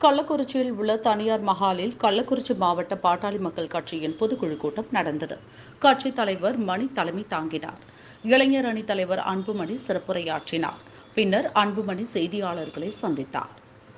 கள்ளக்குறிச்சியில் உள்ள தனியார் மஹாலில் கள்ளக்குறிச்சி மாவட்ட பாட்டாளி மக்கள் கட்சியின் பொதுக்குழு கூட்டம் நடந்தது கட்சித் தலைவர் மணி தலைமை தாங்கினார் இளைஞர் அணி தலைவர் அன்புமணி சிறப்புரையாற்றினார் பின்னர் அன்புமணி செய்தியாளர்களை சந்தித்தார்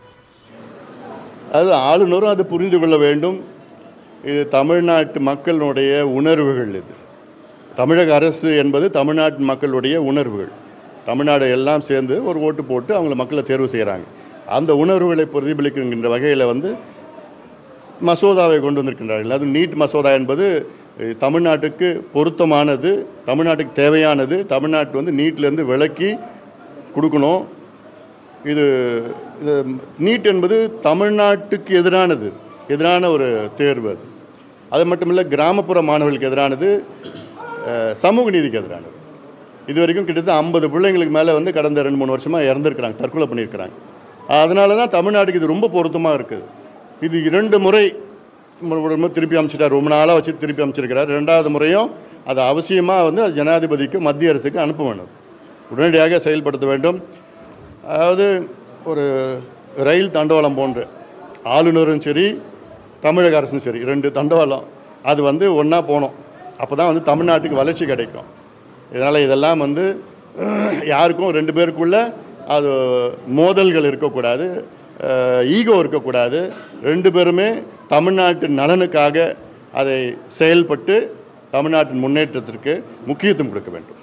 அது ஆளுநரும் அது புரிந்து கொள்ள வேண்டும் இது தமிழ்நாட்டு மக்களுடைய உணர்வுகள் இது தமிழக அரசு என்பது தமிழ்நாட்டு மக்களுடைய உணர்வுகள் தமிழ்நாடு எல்லாம் சேர்ந்து ஒரு ஓட்டு போட்டு அவங்கள மக்களை தேர்வு செய்கிறாங்க அந்த உணர்வுகளை பிரதிபலிக்கின்ற வகையில் வந்து மசோதாவை கொண்டு வந்திருக்கின்றார்கள் அது நீட் மசோதா என்பது அஹ், தமிழ்நாட்டுக்கு பொருத்தமானது தமிழ்நாட்டுக்கு தேவையானது தமிழ்நாட்டு வந்து நீட்லேருந்து விலக்கி கொடுக்கணும் இது இது நீட் என்பது தமிழ்நாட்டுக்கு எதிரானது எதிரான ஒரு தேர்வு அது அது மட்டும் இல்லை கிராமப்புற மாணவர்களுக்கு எதிரானது அஹ், சமூக நீதிக்கு எதிரானது இது வரைக்கும் கிட்டத்தட்ட ஐம்பது பிள்ளைங்களுக்கு மேலே வந்து கடந்த ரெண்டு மூணு வருஷமாக இறந்துருக்கிறாங்க தற்கொலை பண்ணியிருக்கிறாங்க அதனால தான் தமிழ்நாட்டுக்கு இது ரொம்ப பொருத்தமாக இருக்குது இது இரண்டு முறை ஒரு முறை திருப்பி அமைச்சிட்டார் ரொம்ப நாளாக வச்சு திருப்பி அமைச்சிருக்கிறார் ரெண்டாவது முறையும் அது அவசியமாக வந்து அது ஜனாதிபதிக்கு மத்திய அரசுக்கு அனுப்ப வேண்டும் உடனடியாக செயல்படுத்த வேண்டும் அதாவது ஒரு ரயில் தண்டவாளம் போன்ற ஆளுநரும் சரி தமிழக அரசும் சரி ரெண்டு தண்டவாளம் அது வந்து ஒன்றா போகணும் அப்போ தான் வந்து தமிழ்நாட்டுக்கு வளர்ச்சி கிடைக்கும் இதனால் இதெல்லாம் வந்து யாருக்கும் ரெண்டு பேருக்குள்ள அது மோதல்கள் இருக்கக்கூடாது ஈகோ இருக்கக்கூடாது ரெண்டு பேருமே தமிழ்நாட்டு நலனுக்காக அதை செயல்பட்டு தமிழ்நாட்டின் முன்னேற்றத்திற்கு முக்கியத்துவம் கொடுக்க வேண்டும்